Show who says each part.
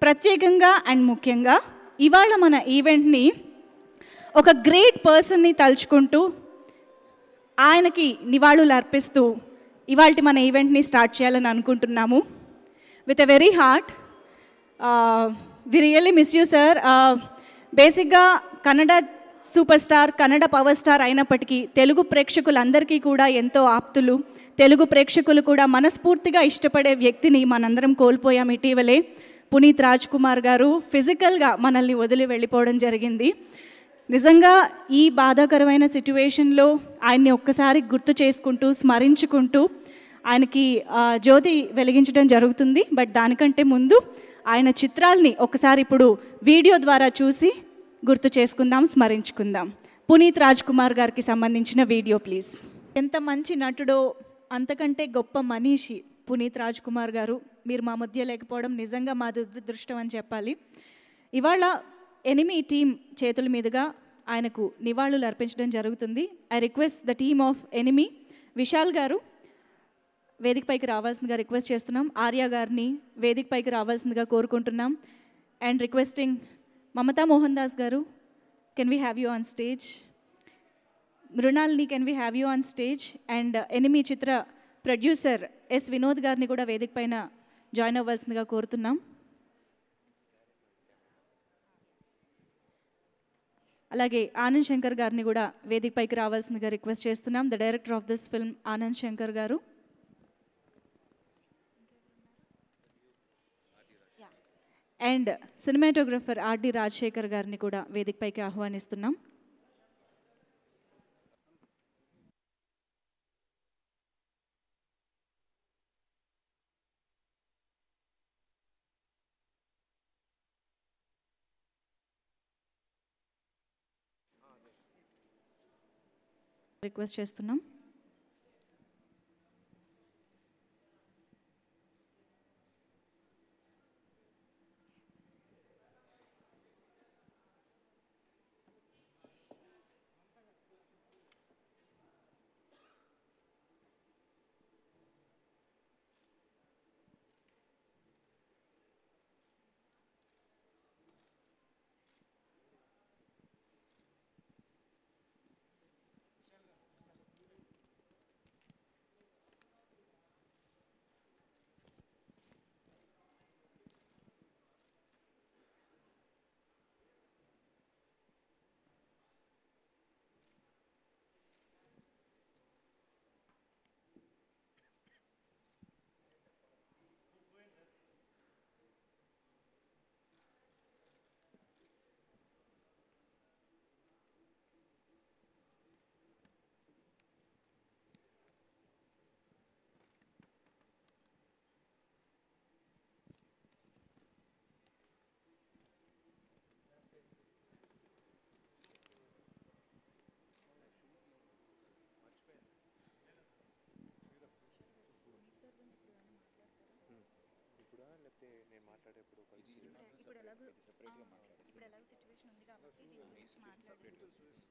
Speaker 1: ప్రత్యేకంగా అండ్ ముఖ్యంగా ఇవాళ మన ఈవెంట్ని ఒక గ్రేట్ పర్సన్ని తలుచుకుంటూ ఆయనకి నివాళులు అర్పిస్తూ ఇవాళ మన ఈవెంట్ని స్టార్ట్ చేయాలని అనుకుంటున్నాము with a very heart we really miss you sir బేసిక్గా Kannada super star Kannada power star అయినప్పటికీ తెలుగు ప్రేక్షకులందరికీ కూడా ఎంతో ఆప్తులు తెలుగు ప్రేక్షకులు కూడా మనస్ఫూర్తిగా ఇష్టపడే వ్యక్తిని మనందరం కోల్పోయాం ఇటీవలే పునీత్ రాజ్ కుమార్ గారు ఫిజికల్గా మనల్ని వదిలి వెళ్ళిపోవడం జరిగింది నిజంగా ఈ బాధాకరమైన సిట్యువేషన్లో ఆయన్ని ఒక్కసారి గుర్తు చేసుకుంటూ స్మరించుకుంటూ ఆయనకి ఆ, జ్యోతి వెలిగించడం జరుగుతుంది బట్ దానికంటే ముందు ఆయన చిత్రాల్ని ఒకసారి ఇప్పుడు వీడియో ద్వారా చూసి గుర్తు చేసుకుందాం స్మరించుకుందాం పునీత్ రాజ్ కుమార్ గారికి సంబంధించిన వీడియో ప్లీజ్ ఎంత మంచి నటుడో అంతకంటే గొప్ప మనీషి పునీత్ రాజ్ కుమార్ గారు మీరు మా మధ్య లేకపోవడం నిజంగా మా దురదృష్టం అని చెప్పాలి ఇవాళ ఎనిమి టీం చేతుల మీదుగా ఆయనకు నివాళులు అర్పించడం జరుగుతుంది I request the team of enemy Vishal గారు వేదిక పైకి రావాల్సిందిగా రిక్వెస్ట్ చేస్తున్నాం ఆర్య గారిని వేదిక పైకి రావాల్సిందిగా కోరుకుంటున్నాం అండ్ రిక్వెస్టింగ్ మమతా మోహన్ దాస్ గారు can we have you on stage మృణాల్ని can we have you on stage and enemy చిత్ర ప్రొడ్యూసర్ ఎస్ వినోద్ గారిని కూడా వేదిక పైన జాయిన్ అవ్వాల్సిందిగా కోరుతున్నాం అలాగే ఆనంద్ శంకర్ గారిని కూడా వేదిక పైకి రావాల్సిందిగా రిక్వెస్ట్ చేస్తున్నాం the director of this film Anand Shankar గారు అండ్ సినిమాటోగ్రఫర్ ఆర్డి రాజశేఖర్ గారిని కూడా వేదిక పైకి ఆహ్వానిస్తున్నాం రిక్వెస్ట్ చేస్తున్నాం
Speaker 2: ఇప్పుడా లేకపోతే నేను మాట్లాడేప్పుడు కలిసి
Speaker 3: ఇప్పుడు ఎలాగో ఇప్పుడు ఎలాగో సిచ్యువేషన్ ఉంది కాబట్టి దీని గురించి మాట్లాడేసి